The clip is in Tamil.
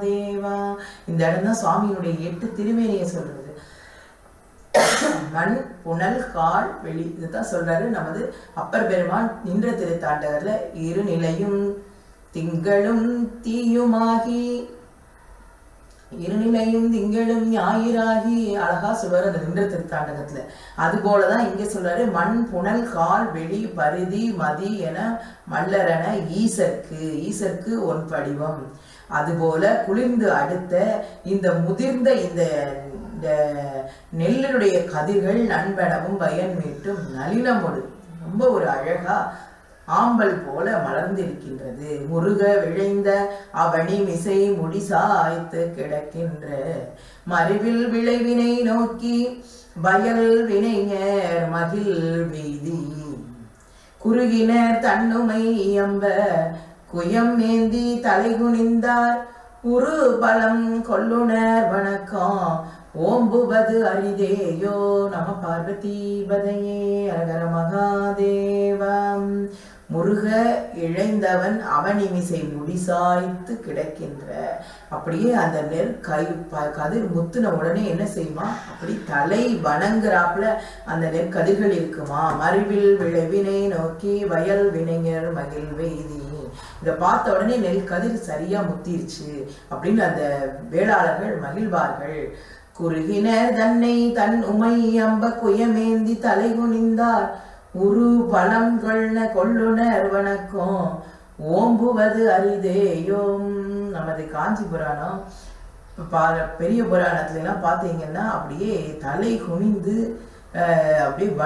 மகாதேவா இந்த இடம் தான் சுவாமியினுடைய எட்டு திருமேனியை சொல்றது மண் புனல் கால் வெளி இதுதான் சொல்றாரு நமது அப்பர் பெருமான் நின்ற திருத்தாண்டகர்ல இரு நிலையும் திங்களும் தீயுமாகி இருநிலையும் திங்களும் ஞாயிறாகி அழகா சொல்றாரு அந்த நின்ற திருத்தாண்டகத்துல அது போலதான் இங்க சொல்றாரு மண் புனல் கால் வெளி பரிதி மதி என மல்லரென ஈசர்க்கு ஈசர்க்கு ஒன் படிவம் அதுபோல குளிர்ந்து அடுத்த இந்த முதிர்ந்த இந்த இந்த நெல்லினுடைய கதிர்கள் நண்பனவும் பயன் மீட்டும் நளினமொடு ரொம்ப ஒரு அழகா ஆம்பல் போல மலர்ந்திருக்கின்றது முருக விழைந்த அவனி மிசை முடிசாய்த்து கிடக்கின்ற மறிவில் விளைவினை நோக்கி வயல் வினைஞர் மகிழ் வீதி குறுகினர் தன்னுமை இயம்ப குயம் ஏந்தி தலை குனிந்தார் உரு பலம் கொள்ளுனர் வணக்கம் ஓம்புவது அரிதேயோ நம பார்வதி பதையே அகர மகாதேவம் முருக இழைந்தவன் அவனிமிசை முடிசாய்த்து கிடக்கின்ற அப்படியே அந்த நெற் கை ப- கதிர் முத்துன உடனே என்ன செய்யுமா அப்படி தலை வணங்குறாப்புல அந்த நெற்கதிர்கள் இருக்குமா மறிவில் விளைவினை நோக்கி வயல் வினைஞர் மகிழ் வெய்தி இதை பார்த்த உடனே நெல் கதிர் சரியா முத்திருச்சு அப்படின்னு அந்த வேளாளர்கள் மகிழ்வார்கள் குறுகினர் தன்னை தன் உமை அம்ப குயமேந்தி தலை குனிந்தார் உரு பலம் கொள்ள கொள்ளுனர் வணக்கம் ஓம்புவது அரிதேயோம் நமது காஞ்சி புராணம் இப்ப பா- பெரிய புராணத்துல எல்லாம் பாத்தீங்கன்னா அப்படியே தலை குனிந்து அஹ், அப்படியே